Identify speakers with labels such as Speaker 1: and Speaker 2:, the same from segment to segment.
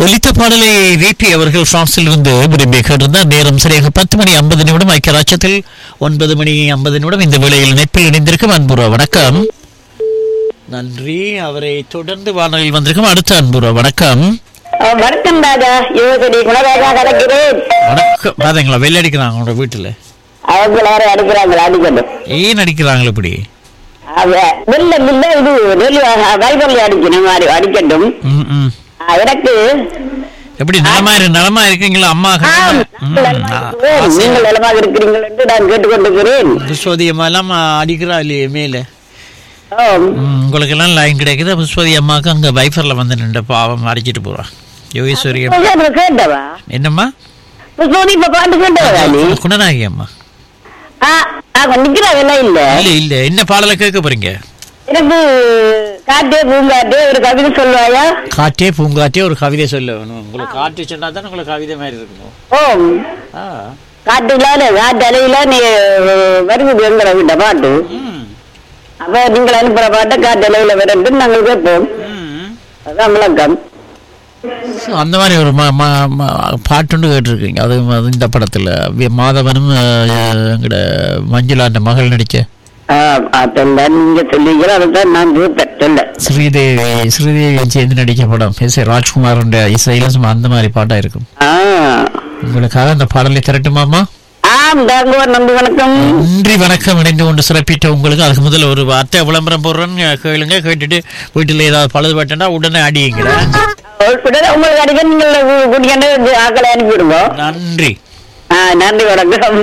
Speaker 1: ஒலித்த பாடலை விபி அவர்கள் பிரான்சில் இருந்து விரும்பி கேட்டிருந்தார் நேரம் சரியாக பத்து மணி ஐம்பது நிமிடம் ஐக்கிய ராஜ்யத்தில் ஒன்பது மணி ஐம்பது நிமிடம் இந்த வேளையில் நெப்பில் இணைந்திருக்கும் அன்புறா வணக்கம் நன்றி அவரை தொடர்ந்து வானொலியில் வந்திருக்கும் அடுத்த அன்புறா வணக்கம்
Speaker 2: அஹ் வணக்கம் ராஜா யோசடி குணராஜா கலக்கிறேன்
Speaker 1: வணக்கம் பாத்தீங்களா வெள்ளை அடிக்கிறாங்க உங்களோட வீட்டுல
Speaker 2: அவங்க எல்லாரும் அடிக்கிறாங்களா அடிக்கணும்
Speaker 1: ஏன் அடிக்கிறாங்களா இப்படி
Speaker 2: அவ வெள்ள மில்ல இது நெல் வைபர்ல அடிக்கணும் அடி அடிக்கட்டும்
Speaker 1: ம், ம்.
Speaker 2: அஹ் எனக்கு
Speaker 1: எப்படி நலமா இரு நலமா இருக்கீங்களா அம்மா
Speaker 2: ஆம், நாங்கள் நலமாக இருக்கிறோம். நீங்கள் நலமாக இருக்கிறீர்கள் என்று நான் கேட்டுக்கொண்டிருக்கிறேன்
Speaker 1: சோதியம்மா எல்லாம் அடிக்கிறா இல்லையே மேலே
Speaker 2: ஆம்.
Speaker 1: ம், உங்களுக்கு எல்லாம் லைன் கிடைக்குது புஷ்பதி அம்மாவுக்கு அங்க வைஃபர்ல வந்து நின்ற பாவம் அடிச்சிட்டு போறா யோகேஸ்வரி அம்மா.
Speaker 2: இப்ப கேட்டவா
Speaker 1: என்னம்மா
Speaker 2: புஷ்பதி இப்ப பாட்டு கேட்டவா நீ
Speaker 1: குணநாயகி அம்மா
Speaker 2: ஆ, ஆ, நிக்கிறாங்கல்ல இல்ல
Speaker 1: இல்ல இல்ல என்ன பாடலை கேட்க போறீங்க
Speaker 2: எனக்கு காட்டே பூங்காட்டே ஒரு கவிதை சொல்லுவாயா
Speaker 1: காற்றே பூங்காற்றே ஒரு கவிதை சொல்ல வேணும் உங்களுக்கு காற்று சொன்னா தான் உங்களுக்கு கவிதை மாதிரி இருக்கணும்
Speaker 2: ஓம்
Speaker 1: ஆ.
Speaker 2: காட்டுல காட்டு அலையில நீ வருகுது எங்களை விட்ட பாட்டு
Speaker 1: ம்,
Speaker 2: அப்ப நீங்கள் அனுப்புற பாட்டை காட்டு அலையில வரட்டும் நாங்கள் கேட்போம்
Speaker 1: ம்.
Speaker 2: அதான் விளக்கம்
Speaker 1: So, அந்த மாதிரி ஒரு ம- ம- ம- பாட்டுண்டு கேட்டிருக்கீங்க அது அது இந்த படத்துல வி- மாதவனும் அஹ், எங்கட மஞ்சுளாண்ட மகள் நடிச்ச
Speaker 2: ஆ, அதெல்லாம் நீங்க சொல்லுவீங்களோ அதுதான் நான் கேட்பேன் சொல்ல
Speaker 1: ஸ்ரீதேவி ஸ்ரீதேவி சேர்ந்து நடிச்ச படம் எஸ் ஏ ராஜ்குமாரோட இசையில சும்மா அந்த மாதிரி பாட்டா இருக்கும்
Speaker 2: ஆ.
Speaker 1: உங்களுக்காக அந்த பாடலை திரட்டுமாமா
Speaker 2: ஆம் தாங்குவார் நம்பி வணக்கம்
Speaker 1: நன்றி வணக்கம் இணைந்து கொண்டு சிறப்பிட்ட உங்களுக்கு அதுக்கு முதல்ல ஒரு வார்த்தை விளம்பரம் போடுறேன்னு கேளுங்க கேட்டுட்டு வீட்டில் ஏதாவது பழுதுபட்டா உடனே அடியுங்கிற
Speaker 2: உடனே உங்களுக்கு அடிக்க நீங்கள் குடிக்கண்டு ஆக்களை அனுப்பிவிடுங்க
Speaker 1: நன்றி
Speaker 2: ஆ, நன்றி வணக்கம்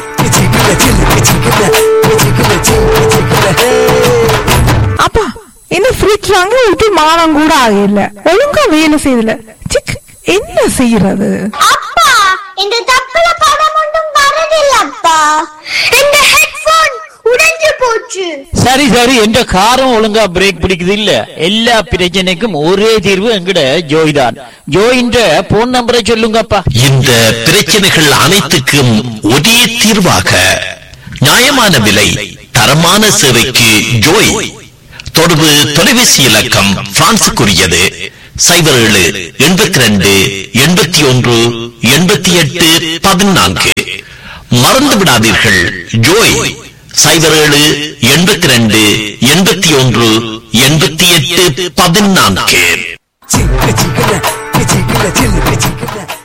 Speaker 3: அப்பா என்ன ஃப்ரிட்ஜ் வாங்க விட்டு மானம் கூட ஆகல ஒழுங்கா வேலை செய்யல சிக் என்ன செய்யறது
Speaker 4: அப்பா இந்த தப்புல படம் ஒன்றும் வரதில்லப்பா இந்த ஹெட்போன் உடைஞ்சு போச்சு
Speaker 1: சரி சரி எந்த காரம் ஒழுங்கா பிரேக் பிடிக்குது இல்ல எல்லா பிரச்சனைக்கும் ஒரே தீர்வு எங்கட ஜோய் தான் ஜோயின்ற போன் நம்பரை சொல்லுங்கப்பா
Speaker 5: இந்த பிரச்சனைகள் அனைத்துக்கும் ஒரே தீர்வாக நியாயமான விலை தரமான சேவைக்கு ஜோய் தொடர்பு தொலைபேசி இலக்கம் பிரான்சுக்குரியது சைபர் ஏழு எண்பத்தி ரெண்டு எண்பத்தி ஒன்று எண்பத்தி எட்டு பதினான்கு மறந்து விடாதீர்கள் ஜோய் சைபர் ஏழு எண்பத்தி ரெண்டு எண்பத்தி ஒன்று எண்பத்தி எட்டு பதினான்கு
Speaker 6: Chica, chica, chica, chica, chica, chica.